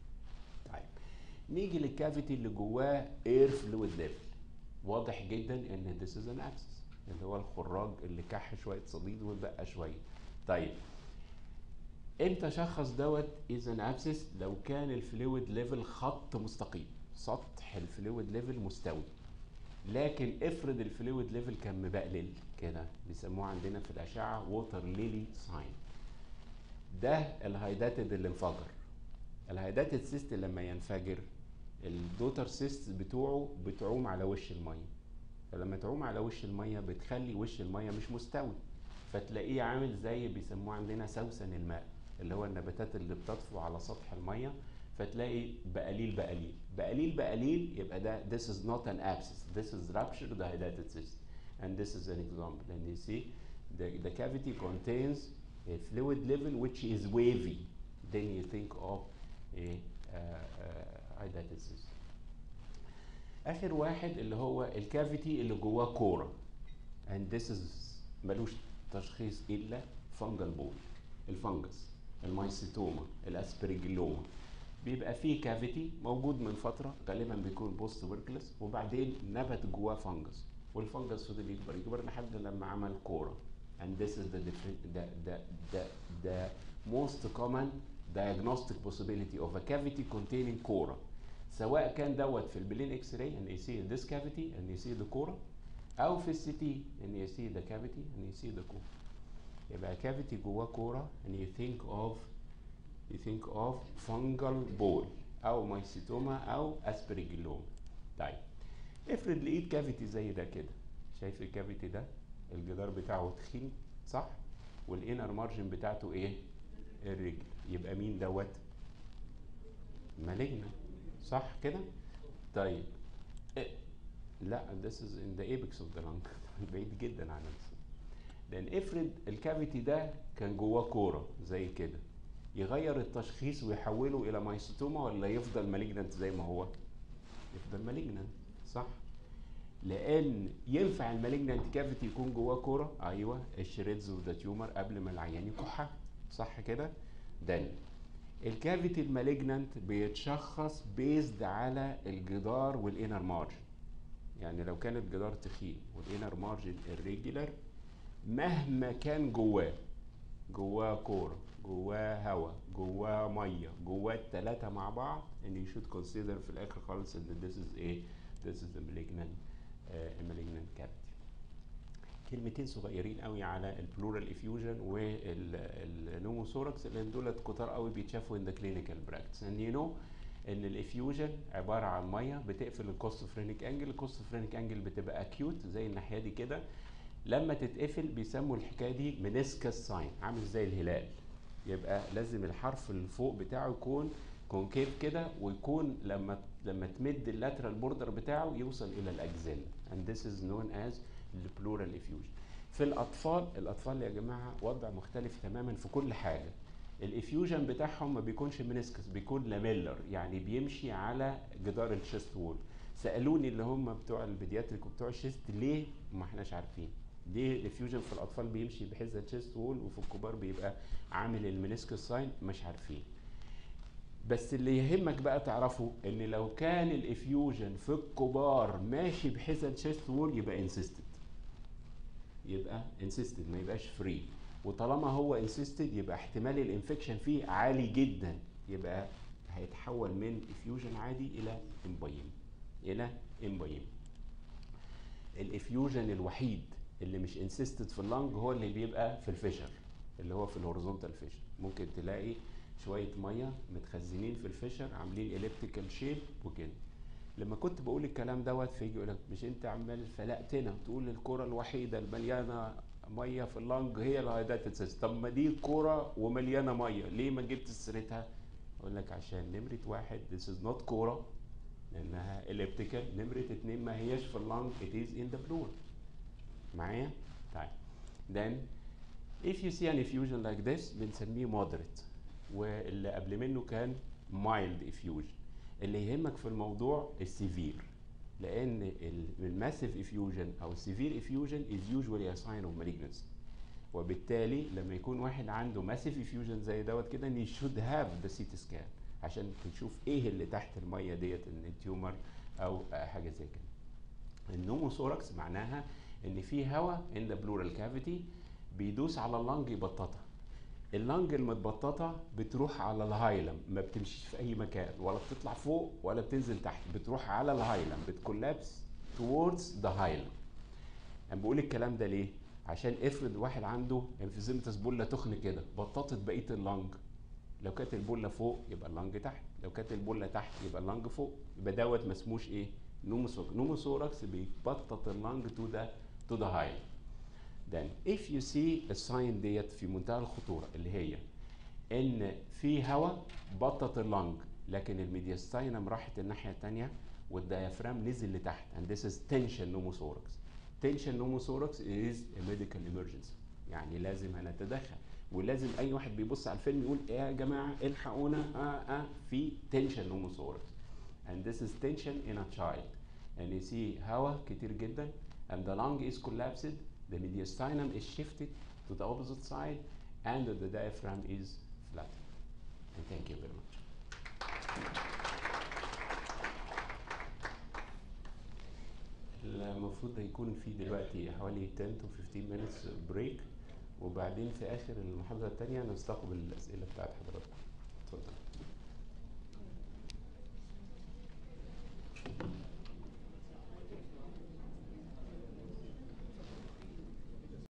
طيب نيجي للكافيتي اللي جواه اير فلويد ليفل واضح جدا ان this is an abscess اللي هو الخراج اللي كح شويه صديد وبقى شويه طيب امتى شخص دوت از ان ابسس لو كان الفلويد ليفل خط مستقيم سطح الفلويد ليفل مستوي لكن افرض الفلويد ليفل كان مبقلل كده بيسموه عندنا في الاشعه ووتر ليلي ساين ده الهايداتد اللي انفجر الهيداتد سيست لما ينفجر الدوتر سيست بتوعه بتعوم على وش الميه فلما تعوم على وش الميه بتخلي وش الميه مش مستوي فتلاقيه عامل زي بيسموه عندنا سوسن الماء اللي هو النباتات اللي بتطفو على سطح الميه فتلاقي بقليل بقليل بقليل بقليل يبقى ده this is not an abscess this is ruptured hydatid cyst and this is an example and you see the, the cavity contains a fluid level which is wavy then you think of a uh, uh, hydatid cyst اخر واحد اللي هو الكافيتي اللي جواه كوره and this is ملوش تشخيص الا فانجل بول الفنجس المايسيتوما الاسبرجلوما بيبقى فيه كافيتي موجود من فتره غالبا بيكون بوست بيركلس وبعدين نبت جواه فنجس والفنجس فضل يكبر يكبر لحد لما عمل كوره and this is the different the the the, the most common diagnostic possibility of a cavity containing كوره سواء كان دوت في البلين اكس راي ان you see this cavity and you see the كوره او في السي تي ان you see the cavity and you see the كوره يبقى كافيتي جواه كوره and you think of you think of fungal ball او مايسيتوما او اسبرجلوما طيب افرض لقيت كافيتي زي ده كده شايف الكافيتي ده الجدار بتاعه تخين صح والانر مارجن بتاعته ايه الرجل يبقى مين دوت مالجنا صح كده طيب إيه؟ لا this is in the apex of the lung بعيد جدا عن الصوت لان افرض الكافيتي ده كان جواه كوره زي كده يغير التشخيص ويحوله الى مايستوما ولا يفضل مالجنانت زي ما هو يفضل مالجنانت صح لان ينفع المالجنانت كافيتي يكون جواه كوره ايوه الشريدز اوف ذا تيومر قبل ما العيان يكحها صح كده ده الكافيتي المالجنانت بيتشخص بيزد على الجدار والانر مارجن يعني لو كان الجدار تخين والانر مارجن الريجولار مهما كان جواه جواه كوره جواه هواء جواه ميه جواه الثلاثه مع بعض ان يو شود كونسيدر في الاخر خالص ان this is ايه this is the malignant uh, malignant cavity كلمتين صغيرين قوي على البلورال افيوجن والنوموثوركس لان دولت كتار قوي بيتشافوا ان ذا كلينيكال براكتس and you know ان الافيوجن عباره عن ميه بتقفل الكوستوفرينيك انجل الكوستوفرينيك انجل بتبقى اكيوت زي الناحيه دي كده لما تتقفل بيسموا الحكايه دي منسكس ساين عامل زي الهلال يبقى لازم الحرف اللي فوق بتاعه يكون كونكيف كده ويكون لما لما تمد اللاترال بوردر بتاعه يوصل الى الاجزله and this is known as the pleural effusion في الاطفال الاطفال يا جماعه وضع مختلف تماما في كل حاجه الافيوجن بتاعهم ما بيكونش منسكس بيكون لاميلر يعني بيمشي على جدار الشيست وول سالوني اللي هم بتوع البيدياتريك وبتوع الشيست ليه ما احناش عارفين ليه الافيوجن في الاطفال بيمشي بحيث الشيست وول وفي الكبار بيبقى عامل المنسكس ساين مش عارفين بس اللي يهمك بقى تعرفه ان لو كان الافيوجن في الكبار ماشي بحيث الشيست وول يبقى انسيستد يبقى انسيستد ما يبقاش فري وطالما هو انسيستد يبقى احتمال الانفكشن فيه عالي جدا يبقى هيتحول من افيوجن عادي الى امبايم الى امبايم الافيوجن الوحيد اللي مش انسيستد في اللنج هو اللي بيبقى في الفشر اللي هو في الهوريزونتال فيشر ممكن تلاقي شويه ميه متخزنين في الفشر عاملين اليبتيكال شيب وكده لما كنت بقول الكلام دوت فيجي يقول لك مش انت عمال فلقتنا تقول الكره الوحيده المليانه ميه في اللنج هي الهايداتد سيست طب ما دي الكوره ومليانه ميه ليه ما جبت سيرتها اقول لك عشان نمره واحد this is not كوره لانها اليبتيكال نمره اتنين ما هياش في اللنج it is in the pleural معايا طيب then if you see an effusion like this بنسميه moderate واللي قبل منه كان mild effusion اللي يهمك في الموضوع السيفير لان الماسيف افيوجن او السيفير افيوجن از يوجوالي ا ساين اوف malignancy وبالتالي لما يكون واحد عنده ماسيف افيوجن زي دوت كده ان شود هاف ذا سيتي سكان عشان تشوف ايه اللي تحت الميه ديت ان التيومر او حاجه زي كده النوموثوركس معناها ان في هواء ان ذا بلورال كافيتي بيدوس على اللنج يبططها اللنج المتبططه بتروح على الهايلم ما بتمشيش في اي مكان ولا بتطلع فوق ولا بتنزل تحت بتروح على الهايلم بتكولابس towards ذا هايلم انا بقول الكلام ده ليه عشان افرض واحد عنده انفيزيمتس بولا تخن كده بططت بقيه اللنج لو كانت البوله فوق يبقى اللنج تحت لو كانت البوله تحت يبقى اللنج فوق يبقى دوت ما اسموش ايه نوموثوركس نوموثوركس بيبطط اللنج تو ذا تو ذا هاي then if you see الساين ديت في منتهى الخطوره اللي هي ان في هواء بطط اللنج لكن الميدياستاينم راحت الناحيه الثانيه والديافرام نزل لتحت and this is tension pneumothorax tension pneumothorax is a medical emergency يعني لازم هنتدخل ولازم اي واحد بيبص على الفيلم يقول ايه يا جماعه الحقونا اه اه في tension pneumothorax and this is tension in a child and you see هواء كتير جدا and the lung is collapsed the mediastinum is shifted to the opposite side and the diaphragm is flattened and thank you very much المفروض هيكون في دلوقتي حوالي 10 to 15 minutes break وبعدين في اخر المحاضره الثانيه نستقبل الاسئله بتاعت حضراتكم اتفضل